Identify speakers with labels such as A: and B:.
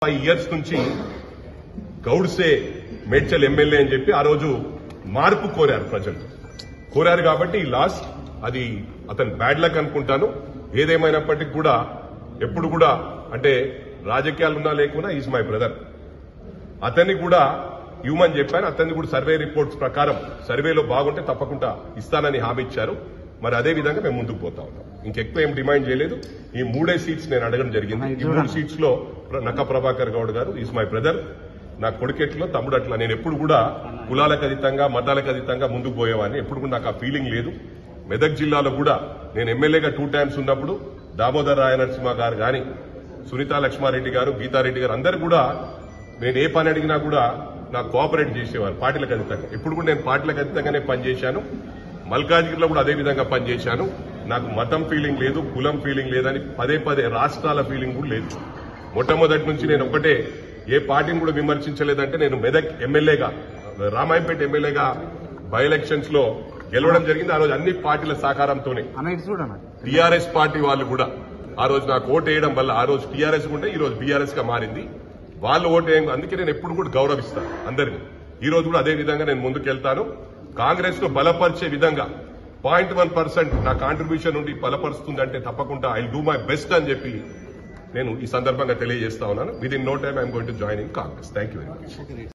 A: five years నుంచి గౌడ్సే Medchal MLA అని చెప్పి ఆ రోజు మార్పు కోరారు ప్రజలు కోరారు కాబట్టి ఈ లాస్ అది అతని బ్యాడ్ లక్ అనుకుంటాను ఏదేమైనప్పటికీ కూడా ఎప్పుడు కూడా అంటే రాజకీయాలున్నా లేకున్నా ఈజ్ మై బ్రదర్ అతన్ని కూడా ఇవ్వమని చెప్పాను అతన్ని కూడా సర్వే రిపోర్ట్స్ ప్రకారం సర్వేలో బాగుంటే తప్పకుండా ఇస్తానని హామీ ఇచ్చారు మరి అదే విధంగా మేము ముందుకు పోతా ఉన్నాం ఇంకెక్కువ ఏం డిమాండ్ చేయలేదు ఈ మూడే సీట్స్ నేను అడగడం జరిగింది ఈ మూడు సీట్స్ లో ప్ర- నక్క ప్రభాకర్ గౌడ్ గారు ఈజ్ మై బ్రదర్ నా కొడుకెట్లో తమ్ముడు అట్లా నేను ఎప్పుడు కూడా కులాలకు అతీతంగా మతాలకు అతీతంగా ముందుకు పోయేవాడిని ఎప్పుడు కూడా నాకు ఆ ఫీలింగ్ లేదు మెదక్ జిల్లాలో కూడా నేను ఎమ్మెల్యేగా టూ టైమ్స్ ఉన్నప్పుడు దామోదర్ రాయ నరసింహ గారు గాని సునీతా లక్ష్మారెడ్డి గారు గీతారెడ్డి గారు అందరు కూడా నేను ఏ పని అడిగినా కూడా నాకు కోఆపరేట్ చేసేవారు పార్టీలకు అతీతంగా ఇప్పుడు కూడా నేను పార్టీలకు అతీతంగానే పనిచేశాను మల్కాజ్గిరిలో కూడా అదే విధంగా పనిచేశాను నాకు మతం ఫీలింగ్ లేదు కులం ఫీలింగ్ లేదని పదే పదే రాష్ట్రాల ఫీలింగ్ కూడా లేదు మొట్టమొదటి నుంచి నేను ఒకటే ఏ పార్టీని కూడా విమర్శించలేదంటే నేను మెదక్ ఎమ్మెల్యేగా రామాయంపేట ఎమ్మెల్యేగా బై ఎలక్షన్స్ లో గెలవడం జరిగింది ఆ రోజు అన్ని పార్టీల సహకారంతోనే
B: అన్న ఇటు చూడన్న
A: టీఆర్ఎస్ పార్టీ వాళ్ళు కూడా ఆ రోజు నాకు ఓటు వేయడం వల్ల ఆ రోజు టీఆర్ఎస్ ఉంటే ఈ రోజు బీఆర్ఎస్ గా మారింది వాళ్ళు ఓటు వేయం అందుకే నేను ఎప్పుడు కూడా గౌరవిస్తాను అందరినీ ఈ రోజు కూడా అదే విధంగా నేను ముందుకెళ్తాను కాంగ్రెస్ ను బలపరిచే విధంగా పాయింట్ వన్ పర్సెంట్ నా కాంట్రిబ్యూషన్ నుండి బలపరుస్తుందంటే తప్పకుండా ఐ డూ మై బెస్ట్ అని చెప్పి నేను ఈ సందర్భంగా తెలియజేస్తా ఉన్నాను with in no time I'm going to join in Congress thank you very much